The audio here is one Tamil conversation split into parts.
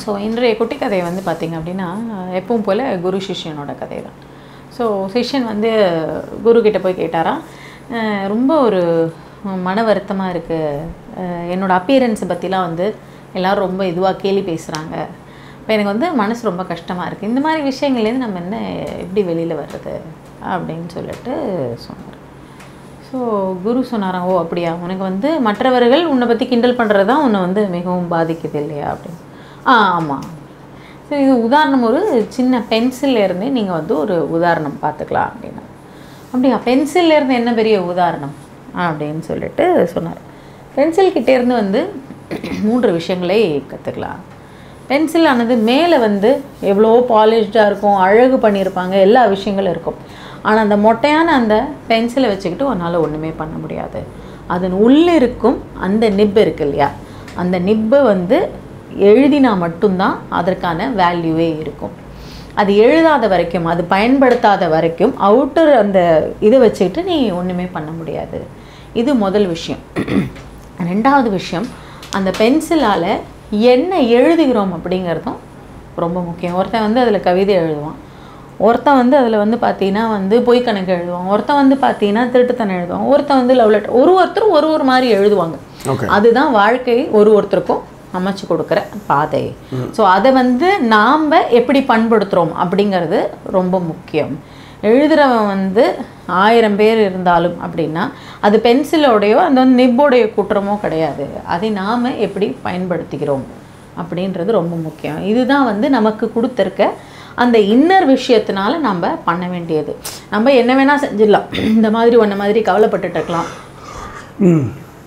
ஸோ இன்றைய குட்டி கதை வந்து பார்த்திங்க அப்படின்னா எப்பவும் போல் குரு சிஷ்யனோட கதை தான் ஸோ சிஷ்யன் வந்து குரு கிட்ட போய் கேட்டாராம் "அஹ், ரொம்ப ஒரு மன வருத்தமாக இருக்குது என்னோட அப்பியரன்ஸை பற்றிலாம் வந்து எல்லோரும் ரொம்ப இதுவாக கேலி பேசுகிறாங்க இப்போ எனக்கு வந்து மனசு ரொம்ப கஷ்டமாக இருக்குது இந்த மாதிரி விஷயங்கள்லேருந்து நம்ம என்ன எப்படி வெளியில் வர்றது அப்படின்னு சொல்லிட்டு சொன்னார் ஸோ குரு சொன்னாராம் ஓ அப்படியா உனக்கு வந்து மற்றவர்கள் உன்னை பற்றி கிண்டல் பண்ணுறது தான் உன்னை வந்து மிகவும் பாதிக்குது இல்லையா அப்படின்னு ஆ ஆமாம் சரி இது உதாரணம் ஒரு சின்ன பென்சில்ல இருந்தே நீங்கள் வந்து ஒரு உதாரணம் பார்த்துக்கலாம் அப்படின்னா அப்படியா பென்சில்ல இருந்து என்ன பெரிய உதாரணம் அப்படின்னு சொல்லிட்டு சொன்னார் பென்சில் கிட்டே இருந்து வந்து மூன்று விஷயங்களை கற்றுக்கலாம் பென்சில் ஆனது மேலே வந்து எவ்வளோ பாலிஷ்டாக இருக்கும் அழகு பண்ணியிருப்பாங்க எல்லா விஷயங்களும் இருக்கும் ஆனால் அந்த மொட்டையான அந்த பென்சிலை வச்சுக்கிட்டு உன்னால் ஒன்றுமே பண்ண முடியாது அதன் உள்ளே இருக்கும் அந்த நிப் இருக்கு இல்லையா அந்த நிப்பை வந்து எழுதினா மட்டும்தான் அதற்கான வேல்யூவே இருக்கும் அது எழுதாத வரைக்கும் அது பயன்படுத்தாத வரைக்கும் அவுட்டர் அந்த இதை வச்சுக்கிட்டு நீ ஒன்றுமே பண்ண முடியாது இது முதல் விஷயம் ரெண்டாவது விஷயம் அந்த பென்சிலால் என்ன எழுதுகிறோம் அப்படிங்கிறதும் ரொம்ப முக்கியம் ஒருத்தன் வந்து அதில் கவிதை எழுதுவான் ஒருத்தன் வந்து அதில் வந்து பார்த்தீங்கன்னா வந்து பொய் கணக்கு எழுதுவான் ஒருத்தன் வந்து பார்த்தீங்கன்னா திருட்டுத்தனம் எழுதுவான் ஒருத்தன் வந்து லவ் லெட்டர் ஒரு ஒருத்தரும் ஒரு ஒரு மாதிரி எழுதுவாங்க ஓகே அதுதான் வாழ்க்கை ஒரு ஒருத்தருக்கும் அமைச்சு கொடுக்குற பாதை ஸோ அதை வந்து நாம் எப்படி பண்படுத்துகிறோம் அப்படிங்கிறது ரொம்ப முக்கியம் எழுதுகிறவன் வந்து ஆயிரம் பேர் இருந்தாலும் அப்படின்னா அது பென்சிலோடையோ அந்த வந்து நிப்போடைய குற்றமோ கிடையாது அதை நாம் எப்படி பயன்படுத்திக்கிறோம் அப்படின்றது ரொம்ப முக்கியம் இதுதான் வந்து நமக்கு கொடுத்துருக்க அந்த இன்னர் விஷயத்தினால நம்ம பண்ண வேண்டியது நம்ம என்ன வேணால் செஞ்சிடலாம் இந்த மாதிரி ஒன்றை மாதிரி கவலைப்பட்டுட்டு இருக்கலாம் ம்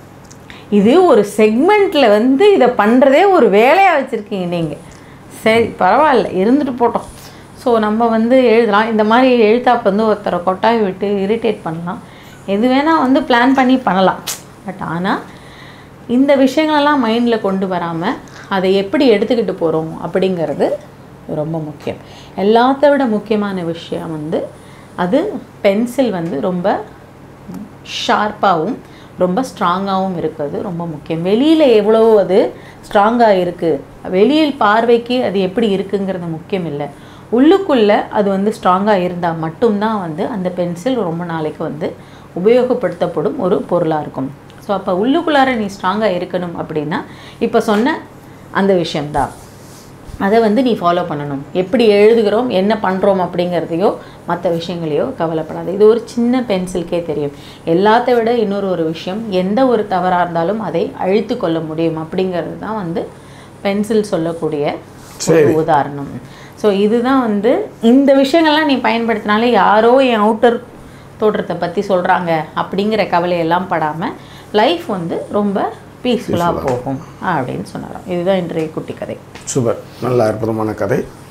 இது ஒரு செக்மெண்ட்டில் வந்து இதை பண்ணுறதே ஒரு வேலையாக வச்சுருக்கீங்க நீங்கள் சரி பரவாயில்ல இருந்துட்டு போட்டோம் ஸோ நம்ம வந்து எழுதலாம் இந்த மாதிரி எழுத்தாப்பு வந்து ஒருத்தரை கொட்டாய் விட்டு இரிட்டேட் பண்ணலாம் எது வேணால் வந்து பிளான் பண்ணி பண்ணலாம் பட் ஆனால் இந்த விஷயங்களெல்லாம் மைண்டில் கொண்டு வராமல் அதை எப்படி எடுத்துக்கிட்டு போகிறோம் அப்படிங்கிறது ரொம்ப முக்கியம் எல்லாத்த விட முக்கியமான விஷயம் வந்து அது பென்சில் வந்து ரொம்ப ஷார்ப்பாகவும் ரொம்ப ஸ்ட்ராங்காகவும் இருக்கிறது ரொம்ப முக்கியம் வெளியில் எவ்வளோ அது ஸ்ட்ராங்காக இருக்குது வெளியில் பார்வைக்கு அது எப்படி இருக்குங்கிறது முக்கியம் இல்லை உள்ளுக்குள்ளே அது வந்து ஸ்ட்ராங்காக இருந்தால் மட்டும்தான் வந்து அந்த பென்சில் ரொம்ப நாளைக்கு வந்து உபயோகப்படுத்தப்படும் ஒரு பொருளாக இருக்கும் ஸோ அப்போ உள்ளுக்குள்ளார நீ ஸ்ட்ராங்காக இருக்கணும் அப்படின்னா இப்போ சொன்ன அந்த விஷயம்தான் அதை வந்து நீ ஃபாலோ பண்ணணும் எப்படி எழுதுகிறோம் என்ன பண்ணுறோம் அப்படிங்கிறதையோ மற்ற விஷயங்களையோ கவலைப்படாது இது ஒரு சின்ன பென்சிலுக்கே தெரியும் எல்லாத்த விட இன்னொரு ஒரு விஷயம் எந்த ஒரு தவறாக இருந்தாலும் அதை அழித்து கொள்ள முடியும் அப்படிங்கிறது தான் வந்து பென்சில் சொல்லக்கூடிய ஒரு உதாரணம் ஸோ இதுதான் வந்து இந்த விஷயங்கள்லாம் நீ பயன்படுத்தினாலே யாரோ என் அவுட்டர் தோற்றத்தை பற்றி சொல்கிறாங்க அப்படிங்கிற கவலையெல்லாம் படாமல் லைஃப் வந்து ரொம்ப பீஸ்ஃபுல்லாக போகும் அப்படின்னு சொன்னாராம் இதுதான் இன்றைய குட்டி கதை சூப்பர் நல்ல அற்புதமான கதை